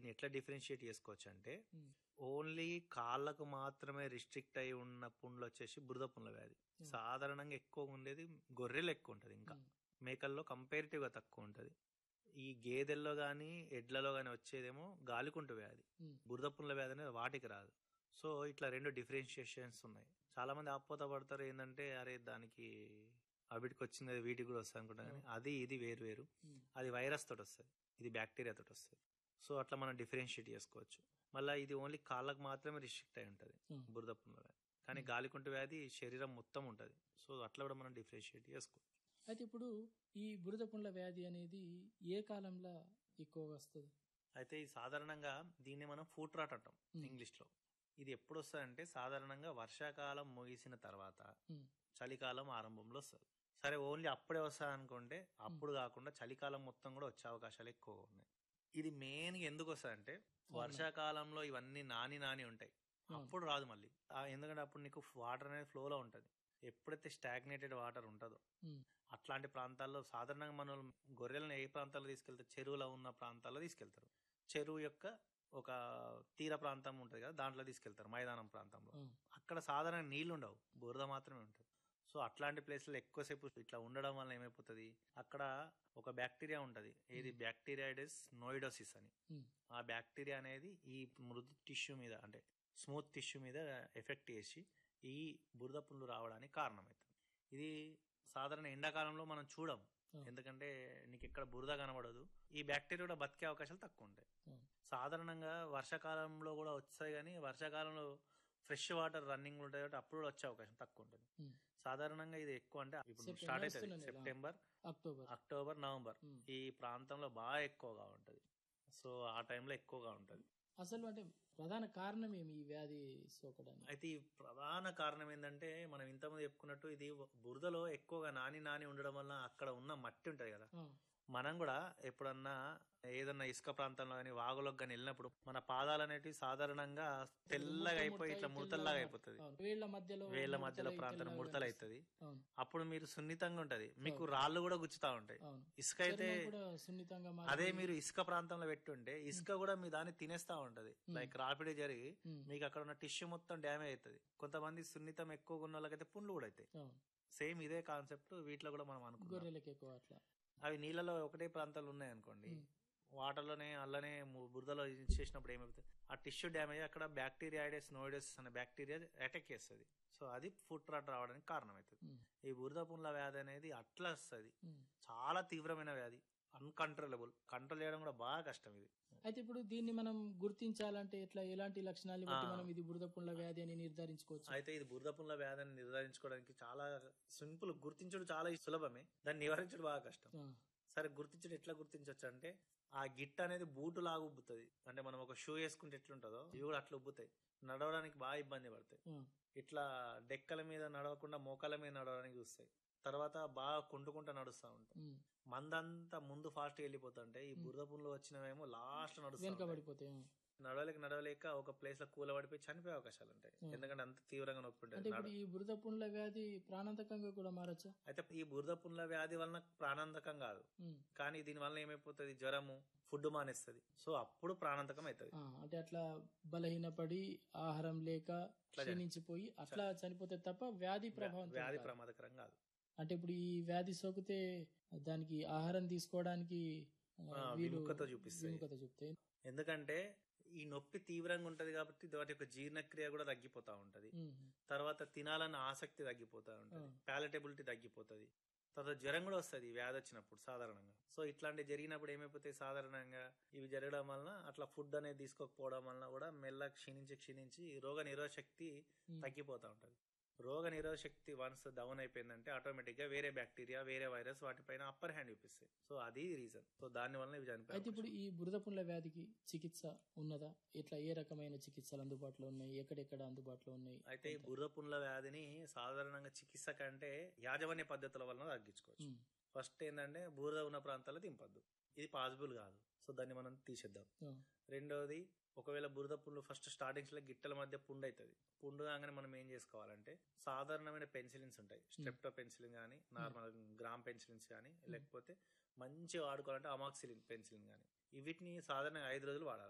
వీటిని ఎట్లా డిఫరెన్షియేట్ చేసుకోవచ్చు అంటే ఉమ్, ఓన్లీ కాళ్ళకు మాత్రమే రిస్ట్రిక్ట్ అయి ఉన్న పుండ్లు వచ్చేసి బురద పుండ్ల వ్యాధి Hmm. సాధారణంగా ఎక్కువ ఉండేది గొర్రెలు ఎక్కువ ఉంటది ఇంకా ఉమ్, మేకల్లో కంపారిటివ్ గా తక్కువ ఉంటది ఈ గేదెల్లో గాని ఎడ్లలో గాని వచ్చేదేమో గాలికుంటు వ్యాధి ఉమ్, బురద పుండ్ల వ్యాధి అనేది వాటికి రాదు సో ఇట్లా రెండు డిఫరెన్షియేషన్స్ ఉన్నాయి చాలా మంది ఆపోత పడతారు ఏంటంటే అరే దానికి అవిటికి వచ్చింది అది వీటికి కూడా వస్తుంది అనుకుంటా కానీ అది ఇది వేరు వేరు ఉమ్, అది వైరస్ తోటి వస్తుంది ఇది బ్యాక్టీరియా తోటి వస్తుంది సో అట్లా మనం డిఫరెన్షియేట్ చేసుకోవచ్చు మళ్ళీ ఇది ఓన్లీ కాళ్ళకు మాత్రమే రిస్ట్రిక్ట్ అయి ఉంటుంది ఉమ్. బురద పుండ్ల వ్యాధి కానీ గాలికుంటు వ్యాధి శరీరం మొత్తం ఉంటుంది సో అట్లా కూడా మనం డిఫరెన్షియేట్ చేసుకోవచ్చు అయితే ఇప్పుడు ఈ బురద పుండ్ల వ్యాధి అనేది ఏ కాలంలో ఎక్కువగా వస్తుంది అయితే ఇది సాధారణంగా దీన్ని మనం ఫుట్ రాట్ అంటాం Hmm. ఇంగ్లీష్ లో ఇది ఎప్పుడు వస్తుందంటే సాధారణంగా వర్షాకాలం ముగిసిన తర్వాత ఉమ్, చలికాలం ఆరంభంలో వస్తుంది సరే ఓన్లీ అప్పుడే వస్తుంది అనుకుంటే అప్పుడు కాకుండా చలికాలం మొత్తం కూడా వచ్చే అవకాశాలు ఎక్కువగా ఉన్నాయి ఇది మెయిన్ ఎందుకు వస్తుందంటే వర్షాకాలంలో ఇవన్నీ నాని నాని ఉంటాయి అవును. అప్పుడు రాదు మళ్ళీ ఆ, ఎందుకంటే అప్పుడు నీకు వాటర్ అనేది ఫ్లోలో ఉంటది ఎప్పుడైతే స్టాగ్నేటెడ్ వాటర్ ఉంటుందో ఉమ్, అట్లాంటి ప్రాంతాల్లో సాధారణంగా మనం గొర్రెలను ఏ ప్రాంతాల్లో తీసుకెళ్తారు చెరువులో ఉన్న ప్రాంతాల్లో తీసుకెళ్తారు చెరువు యొక్క ఒక తీర ప్రాంతం ఉంటుంది కదా దాంట్లో తీసుకెళ్తారు మైదానం ప్రాంతంలో ఉమ్, అక్కడ సాధారణ నీళ్లు ఉండవు బురద మాత్రమే ఉంటుంది సో అట్లాంటి ప్లేస్లో ఎక్కువసేపు ఇట్లా ఉండడం వల్ల ఏమైపోతుంది అక్కడ ఒక బ్యాక్టీరియా ఉంటది ఏది బ్యాక్టీరియాయిడస్ నోయిడోసిస్ అని ఉమ్, ఆ బ్యాక్టీరియా అనేది ఈ మృదు టిష్యూ మీద అంటే స్మూత్ టిష్యూ మీద ఎఫెక్ట్ చేసి ఈ బురద పుండ్లు రావడానికి కారణమవుతుంది ఇది సాధారణ ఎండాకాలంలో మనం చూడం ఉమ్, ఎందుకంటే నీకు ఎక్కడ బురద కనబడదు ఈ బ్యాక్టీరియా కూడా బతికే అవకాశాలు తక్కువ ఉంటాయి ఉమ్, సాధారణంగా వర్షాకాలంలో కూడా వచ్చాయి కానీ వర్షాకాలంలో ఫ్రెష్ వాటర్ రన్నింగ్ ఉంటాయి కాబట్టి అప్పుడు కూడా వచ్చే అవకాశం తక్కువ ఉంటుంది ఉమ్. సాధారణంగా ఇది ఎక్కువ అంటే ఇప్పుడు సెప్టెంబర్ స్టార్ట్ అవుతుంది వస్తున్న నెల. సెప్టెంబర్ అక్టోబర్ అక్టోబర్ నవంబర్ ఉమ్. ఈ ప్రాంతంలో బాగా ఎక్కువగా ఉంటది సో ఆ టైంలో ఎక్కువగా ఉంటది అసలు అంటే ప్రధాన కారణం ఏమి ఈ వ్యాధి సోకడానికి అయితే ఈ ప్రధాన కారణం ఏంటంటే మనం ఇంతకుముందు చెప్పుకున్నట్టు ఇది బురదలో ఎక్కువగా నాని నాని ఉండడం వల్ల అక్కడ ఉన్న మట్టి ఉంటది కదా ఆ, మనం కూడా ఎప్పుడన్నా ఏదన్నా ఇసుక ప్రాంతంలో కానీ వాగులోకి కానీ వెళ్ళినప్పుడు మన పాదాలు అనేటివి సాధారణంగా తెల్లగా అయిపోయి ఇట్లా ముడతల్లాగా అయిపోతుంది అవును. వేళ్ల మధ్యలో వేళ్ల మధ్యలో ముడతలై ప్రాంతం తెల్లగా ముడతలు కనిపిస్తాయి. అవుతుంది అవును అప్పుడు మీరు సున్నితంగా ఉంటది మీకు రాళ్ళు కూడా గుచ్చుతా ఉంటాయి అవును ఇసుక అయితే చర్మం కూడా సున్నితంగా మారి అదే మీరు ఇసుక ప్రాంతంలో పెట్టుంటే ఇసుక కూడా మీ దాన్ని తినేస్తా ఉంటది లైక్ రాపిడి జరిగి ఉమ్, మీకు అక్కడ ఉన్న టిష్యూ మొత్తం డ్యామేజ్ అవుతుంది కొంతమంది సున్నితం ఎక్కువగా ఉన్న వాళ్ళకైతే పుండ్లు కూడా అవుతాయి అవును సేమ్ ఇదే కాన్సెప్ట్ వీటిలో కూడా మనం అనుకున్నాం గొర్రెలకు ఎక్కువ అట్లా అవి నీళ్ళలో ఒకటే ప్రాంతాలు ఉన్నాయి అనుకోండి ఉమ్. వాటర్లోనే అల్లనే ము- బురదలో చేసినప్పుడు ఏమవుతుంది ఆ టిష్యూ డ్యామేజ్ అక్కడ బ్యాక్టీరియాయిడస్ నోయిడస్ అనే బ్యాక్టీరియా అటాక్ చేస్తుంది సో అది ఫుట్ రాట్ రావడానికి కారణమవుతుంది ఉమ్, ఈ బురద పుండ్ల వ్యాధి అనేది అట్లా వస్తుంది ఉమ్. చాలా తీవ్రమైన వ్యాధి అన్కంట్రోలబుల్ కంట్రోల్ చేయడం కూడా బాగా కష్టం ఇది అయితే ఇప్పుడు దీన్ని మనం గుర్తించాలంటే ఎట్లా ఎలాంటి లక్షణాలు బట్టి ఆ. మనం ఇది బురద పుండ్ల వ్యాధి అని నిర్ధారించుకోవచ్చు అయితే ఇది బురద పుండ్ల వ్యాధిని నిర్ధారించుకోవడానికి చాలా సింపుల్ గుర్తించడం చాలా సులభమే దాన్ని నివారించడం బాగా కష్టం ఆ, సరే గుర్తించడం ఎట్లా గుర్తించవచ్చు అంటే ఆ గిట్ అనేది బూటు లాగా ఉబ్బుతుంది అంటే మనం ఒక షూ వేసుకుంటే ఎట్లుంటుందో ఇవి కూడా అట్లా ఉబ్బుతాయి నడవడానికి బాగా ఇబ్బంది పడతాయి ఆ, ఇట్లా డెక్కల మీద నడవకుండా మోకాల మీద నడవడానికి చూస్తాయి తర్వాత బాగా కుంటుకుంటా నడుస్తూ ఉంటాయి ఉమ్. మందంతా ముందు ఫాస్ట్ వెళ్ళిపోతుంటే ఈ బురద పుండ్లు వచ్చినవేమో లాస్ట్ నడుస్తా ఉంటాయి. వెనకబడిపోతాయి ఆ. నడవలేక నడవలేక ఒక ప్లేస్ లో కూలబడిపోయి చనిపోయే అవకాశాలు ఉంటాయి ఎందుకంటే అంత తీవ్రంగా నొప్పి అంటే ఉంటుంది ఇప్పుడు ఈ బురద పుండ్ల వ్యాధి ప్రాణాంతకంగా కూడా మారచ్చా అయితే ఈ బురద పుండ్ల వ్యాధి వలన ప్రాణాంతకం కాదు ఉమ్. కానీ దీని వల్ల ఏమైపోతుంది జ్వరము ఫుడ్ మానేస్తుంది సో అప్పుడు ప్రాణాంతకం అవుతుంది ఆ, అంటే అట్లా బలహీనపడి ఆహారం లేక క్షీణించిపోయి అట్లా చనిపోతే తప్ప వ్యాధి ప్రభావం వ్యాధి ప్రమాదకరం కాదు అంటే ఇప్పుడు ఈ వ్యాధి సోకితే దానికి ఆహారం తీసుకోవడానికి ఆ, ఆ, వీలు విముఖత చూపిస్తాయి విముఖత చూపుతాయి ఎందుకంటే ఈ నొప్పి తీవ్రంగా ఉంటది కాబట్టి వాటి యొక్క జీర్ణక్రియ కూడా తగ్గిపోతా ఉంటది ఉమ్. తర్వాత తినాలన్న ఆసక్తి తగ్గిపోతా ఉంటది ప్యాలటబిలిటీ తగ్గిపోతది తర్వాత జ్వరం కూడా వస్తుంది వ్యాధి వచ్చినప్పుడు సాధారణంగా సో ఇట్లాంటి జరిగినప్పుడు ఏమైపోతాయి సాధారణంగా ఇవి జరగడం వలన అట్లా ఫుడ్ అనేది తీసుకోకపోవడం వలన కూడా మెల్ల క్షీణించి క్షీణించి రోగ నిరోధ శక్తి ఉమ్. తగ్గిపోతా ఉంటది రోగ నిరోధ శక్తి వన్స్ డౌన్ అయిపోయిందంటే ఆటోమేటిక్ గా వేరే బ్యాక్టీరియా వేరే వైరస్ వాటిపైన అప్పర్ హ్యాండ్ చూపిస్తాయి సో అది రీజన్ సో దాని వలన ఇవి అయితే చనిపోయి ఇప్పుడు ఈ బురద పుండ్ల వ్యాధికి చికిత్స ఉన్నదా ఇట్లా ఏ రకమైన చికిత్సలు అందుబాటులో ఉన్నాయి ఎక్కడెక్కడ అందుబాటులో ఉన్నాయి అయితే ఈ బుర్ర పుండ్ల వ్యాధిని సాధారణంగా చికిత్స కంటే యాజమాన్య పద్ధతుల వలన తగ్గించుకోవచ్చు ఉమ్. ఫస్ట్ ఏంటంటే బూరద ఉన్న ప్రాంతాల్లో దింపద్దు ఇది పాసిబుల్ కాదు సో దాన్ని మనం తీసేద్దాం ఆ, రెండవది ఒకవేళ బురద పుండ్లు ఫస్ట్ స్టార్టింగ్స్ లో గిట్టల మధ్య పుండు అవుతుంది పుండు కాగానే మనం ఏం చేసుకోవాలంటే సాధారణమైన పెన్సిలిన్స్ ఉంటాయి స్టెప్టో పెన్సిలిన్ కానీ నార్మల్ గ్రామ్ పెన్సిలిన్స్ కానీ లేకపోతే మంచిగా వాడుకోవాలంటే అమాక్సిలిన్ పెన్సిలిన్ కానీ వీటిని సాధారణంగా ఐదు రోజులు వాడాలి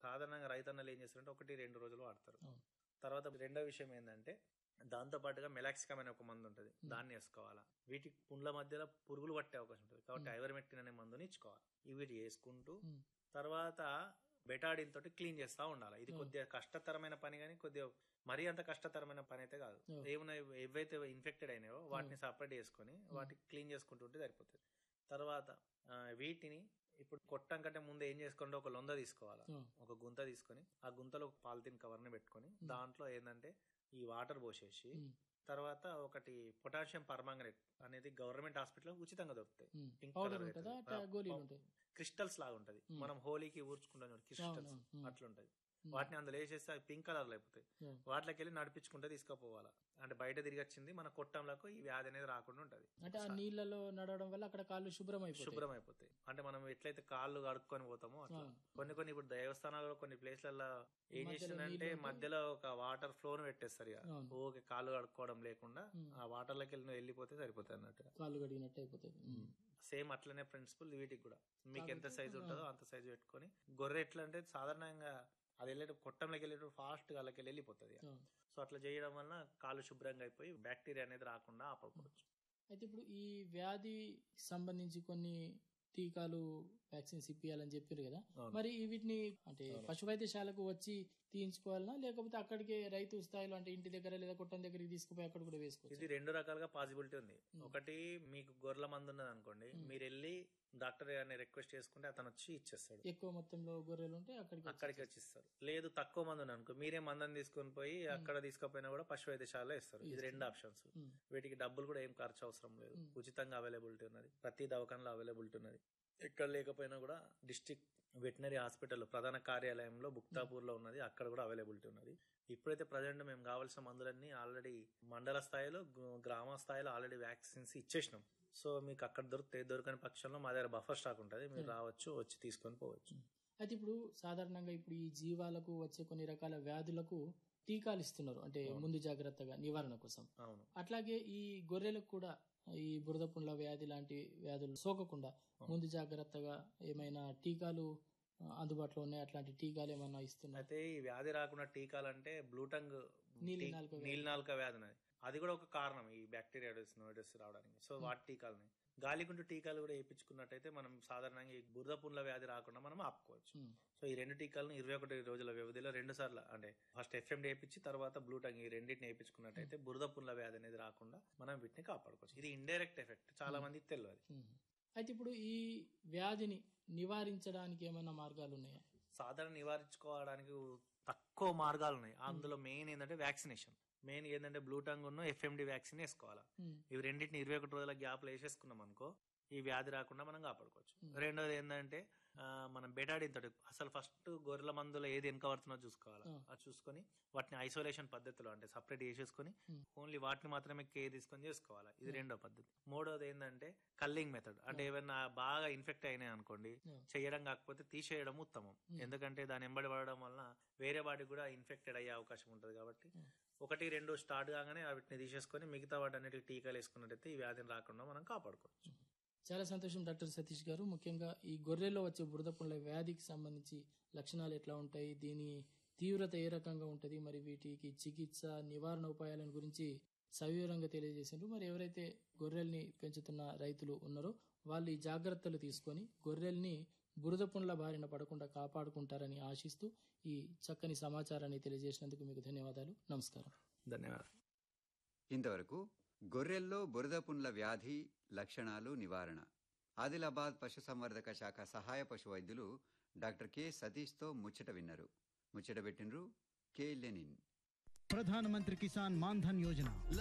సాధారణంగా రైతన్నలు ఏం చేస్తారంటే ఒకటి రెండు రోజులు వాడతారు అవును. తర్వాత రెండో విషయం ఏంటంటే దాంతో పాటుగా మెలాక్సికమ్ అనే ఒక మందు ఉంటుంది దాన్ని వేసుకోవాలా వీటి పుండ్ల మధ్యలో పురుగులు పట్టే అవకాశం ఉంటుంది కాబట్టి మ్. ఐవర్మెక్టిన్ అనే మందుని ఇచ్చుకోవాలి ఇవి వీటి వేసుకుంటూ మ్. తర్వాత బెటాడిన్ తోటి క్లీన్ చేస్తూ ఉండాలి ఇది మ్. కొద్దిగా కష్టతరమైన పని కానీ కొద్దిగా మరీ అంత కష్టతరమైన పని అయితే కాదు మ్. ఏమైనా ఏవైతే ఇన్ఫెక్టెడ్ అయినాయో వాటిని సపరేట్ చేసుకొని వాటిని క్లీన్ చేసుకుంటుంటే సరిపోతుంది తర్వాత ఆ, వీటిని ఇప్పుడు కొట్టం కంటే ముందు ఏం చేసుకోండి ఒక లొంద తీసుకోవాలి ఉమ్, ఒక గుంత తీసుకొని ఆ గుంతలో ఒక పాలిథిన్ కవర్ని పెట్టుకొని దాంట్లో ఏంటంటే ఈ వాటర్ పోసేసి ఉమ్, తర్వాత ఒకటి పొటాషియం పర్మాంగనేట్ అనేది గవర్నమెంట్ హాస్పిటల్ ఉచితంగా దొరుకుతాయి ఉమ్. పింక్ పౌడర్ కలర్ ఉంటుందా అవుతుంది. అట్లా ఆ, గోళీలు పౌ- ఉంటాయి క్రిస్టల్స్ లాగా ఉంటది మ్. మనం హోలీకి ఊర్చుకుంటాం చూడు క్రిస్టల్స్ అవును, మ్. అట్లుంటది ఉమ్, వాటిని అందులో వేసేస్తే అవి పింక్ కలర్ లో అయిపోతాయి ఉమ్. వాటిలోకి వెళ్ళి నడిపించుకుంటే తీసుకుపోవాలా అంటే బయట తిరిగి వచ్చింది మన కొట్టంలకు ఈ వ్యాధి అనేది రాకుండా ఉంటది అంటే ఆ నీళ్ళలో నడవడం వల్ల అక్కడ కాళ్ళు శుభ్రం అయిపోతాయి శుభ్రం అయిపోతాయి అంటే మనం ఎట్లయితే కాళ్ళు కడుక్కొని పోతామో అట్లా అవును. కొన్ని కొన్ని ఇప్పుడు దేవస్థానాల్లో కొన్ని ప్లేస్లలో ఏం మధ్యలో చేసిందంటే నీళ్ళు ఉంటే- మధ్యలో ఒక వాటర్ ఫ్లోను పెట్టేస్తారు ఇక అవును. ఓకే కాళ్ళు కడుక్కోవడం లేకుండా ఉమ్. ఆ వాటర్ లోకి వెళ్ళి వెళ్ళిపోతే సరిపోతుంది అన్నట్టుగా కాళ్ళు కడిగినట్టు అయిపోతుంది ఉమ్. సేమ్ అట్లనే ప్రిన్సిపల్ వీటికి కూడా మీకు ఎంత కాబట్టి, సైజు ఉంటుందో అంత సైజు పెట్టుకొని గొర్రె ఎట్లా అంటే సాధారణంగా అది వెళ్ళేటప్పుడు కొట్టంలోకి వెళ్ళేటప్పుడు ఫాస్ట్ గా వాళ్ళకి వెళ్ళిపోతుంది అవును. సో అట్లా చేయడం వల్ల కాళ్ళు శుభ్రంగా అయిపోయి బ్యాక్టీరియా అనేది రాకుండా ఆపడుకోవచ్చు అయితే ఇప్పుడు ఈ వ్యాధి సంబంధించి కొన్ని టీకాలు వ్యాక్సిన్స్ ఇప్పియాలని చెప్పారు కదా అవును. మరి ఈ వీటిని అంటే అవును. పశు వైద్యశాలకు వచ్చి తీయించుకోవాలనా లేకపోతే అక్కడికే రైతు స్థాయిలో అంటే ఇంటి దగ్గర లేదా కొట్టం దగ్గరికి తీసుకుపోయి అక్కడ కూడా ఇది వేసుకోవచ్చు రెండు రకాలుగా పాసిబిలిటీ ఉంది ఉమ్. ఒకటి మీకు గొర్రెల మందు ఉన్నది అనుకోండి ఉమ్. మీరు వెళ్ళి డాక్టర్ గారిని రిక్వెస్ట్ చేసుకుంటే అతను వచ్చి ఇచ్చేస్తాడు ఎక్కువ మొత్తంలో గొర్రెలు ఉంటే అక్కడికి అక్కడికి వచ్చి ఇస్తారు లేదు తక్కువ మంది ఉంది అనుకో మీరే మందని తీసుకొని పోయి అక్కడ తీసుకుపోయినా కూడా పశు వైద్యశాలలో ఇస్తారు ఇది రెండు ఆప్షన్స్ ఉమ్, వీటికి డబ్బులు కూడా ఏం ఖర్చు అవసరం లేదు ఉమ్. ఉచితంగా అవైలబిలిటీ ఉన్నది ప్రతి దవాఖానలో అవైలబిలిటీ ఉన్నది ఎక్కడ లేకపోయినా కూడా డిస్టిక్ వెటనరీ హాస్పిటల్ ప్రధాన కార్యాలయంలో బుక్తాపూర్ లో ఉన్నది అక్కడ కూడా అవైలబిలిటీ ఉన్నది ఇప్పుడైతే ప్రజెంట్ మేము కావాల్సిన మందులన్నీ ఆల్రెడీ మండల స్థాయిలో గు- గ్రామ స్థాయిలో ఆల్రెడీ వ్యాక్సిన్స్ ఇచ్చేసినాం సో మీకు అక్కడ దొరికితే దొరకని పక్షంలో మా దగ్గర బఫర్ స్టాక్ ఉంటుంది మీరు ఉమ్. రావచ్చు వచ్చి తీసుకొని పోవచ్చు అయితే ఇప్పుడు సాధారణంగా ఇప్పుడు ఈ జీవాలకు వచ్చే కొన్ని రకాల వ్యాధులకు టీకాలు ఇస్తున్నారు అంటే అవును. ముందు జాగ్రత్తగా నివారణ కోసం అవును అట్లాగే ఈ గొర్రెలకు కూడా ఈ బురద పుండ్ల వ్యాధి లాంటి వ్యాధులు సోకకుండా ముందు జాగ్రత్తగా ఏమైనా టీకాలు ఆ, అందుబాటులో ఉన్నాయి అట్లాంటి టీకాలు ఏమైనా ఇస్తున్నారు అయితే ఈ వ్యాధి రాకుండా టీకాలు అంటే బ్లూటంగ్ నీలి నాలుక వ్యాధి. నీలినాలుక వ్యాధి ఉన్నది అది కూడా ఒక కారణం ఈ బ్యాక్టీరియా నోయిడస్ రావడానికి సో వాటి టీకాలని గాలికుంటు టీకాలు కూడా వేయించుకున్నట్టయితే మనం సాధారణంగా ఈ బురద పుండ్ల వ్యాధి రాకుండా మనం ఆపుకోవచ్చు ఉమ్, సో ఈ రెండు టీకాలను ఇరవై ఒకటి రోజుల వ్యవధిలో రెండు సార్లు అంటే ఫస్ట్ ఎఫ్ఎండి వేయించి తర్వాత బ్లూటంగ్ ఈ రెండింటిని వేయించుకున్నట్టయితే బురద పుండ్ల వ్యాధి అనేది రాకుండా మనం వీటిని కాపాడుకోవచ్చు ఇది ఇండైరెక్ట్ ఎఫెక్ట్ చాలా మందికి తెలియదు ఉమ్. అయితే ఇప్పుడు ఈ వ్యాధిని నివారించడానికి ఏమైనా మార్గాలు ఉన్నాయా సాధారణ నివారించుకోవడానికి తక్కువ మార్గాలు ఉన్నాయి అందులో మెయిన్ ఏంటంటే వ్యాక్సినేషన్ మెయిన్ ఏంటంటే బ్లూటంగ్ ఉన్న ఎఫ్ఎండి వ్యాక్సిన్ వేసుకోవాలా ఉమ్, ఇవి రెండింటిని ఇరవై ఒకటి రోజుల గ్యాప్ వేసేసుకున్నాం అనుకో ఈ వ్యాధి రాకుండా మనం కాపాడుకోవచ్చు Hmm. రెండోది ఏంటంటే ఆ, మనం బెటాడిన్ తోటి అసలు ఫస్ట్ గొర్రెల మందులో ఏది వెనక పడుతుందో చూసుకోవాలి Hmm. అది చూసుకొని వాటిని ఐసోలేషన్ పద్ధతిలో అంటే సపరేట్ చేసేసుకొని Hmm. ఓన్లీ వాటిని మాత్రమే కేర్ తీసుకొని చేసుకోవాలి ఇది Hmm. రెండో పద్ధతి మూడోది ఏంటంటే కల్లింగ్ మెథడ్ అంటే Hmm. ఏమైనా బాగా ఇన్ఫెక్ట్ అయినాయి అనుకోండి Hmm. చేయడం కాకపోతే తీసేయడం ఉత్తమం Hmm. ఎందుకంటే దాని ఎంబడి పడడం వల్ల వేరే వాటికి కూడా ఇన్ఫెక్టెడ్ అయ్యే అవకాశం ఉంటుంది కాబట్టి Hmm. ఒకటి రెండు స్టార్ట్ కాగానే వాటిని తీసేసుకొని మిగతా వాటి అన్నిటికి టీకాలు వేసుకున్నట్టయితే ఈ వ్యాధిని రాకుండా మనం కాపాడుకోవచ్చు చాలా సంతోషం డాక్టర్ సతీష్ గారు ముఖ్యంగా ఈ గొర్రెల్లో వచ్చే బురద పుండ్ల వ్యాధికి సంబంధించి లక్షణాలు ఎట్లా ఉంటాయి దీని తీవ్రత ఏ రకంగా ఉంటుంది మరి వీటికి చికిత్స నివారణ ఉపాయాలను గురించి సవివరంగా తెలియజేసిండ్రు మరి ఎవరైతే గొర్రెల్ని పెంచుతున్న రైతులు ఉన్నారో వాళ్ళు ఈ జాగ్రత్తలు తీసుకొని గొర్రెల్ని బురద పుండ్ల బారిన పడకుండా కాపాడుకుంటారని ఆశిస్తూ ఈ చక్కని సమాచారాన్ని తెలియజేసినందుకు మీకు ధన్యవాదాలు నమస్కారం ధన్యవాదాలు ఇంతవరకు గొర్రెల్లో బురద పుండ్ల వ్యాధి లక్షణాలు నివారణ ఆదిలాబాద్ పశుసంవర్ధక శాఖ సహాయ పశు వైద్యులు డాక్టర్ కె సతీష్తో ముచ్చట విన్నారు ముచ్చట పెట్టినరు కె లెనిన్ ప్రధానమంత్రి కిసాన్ మాన్ధన్ యోజన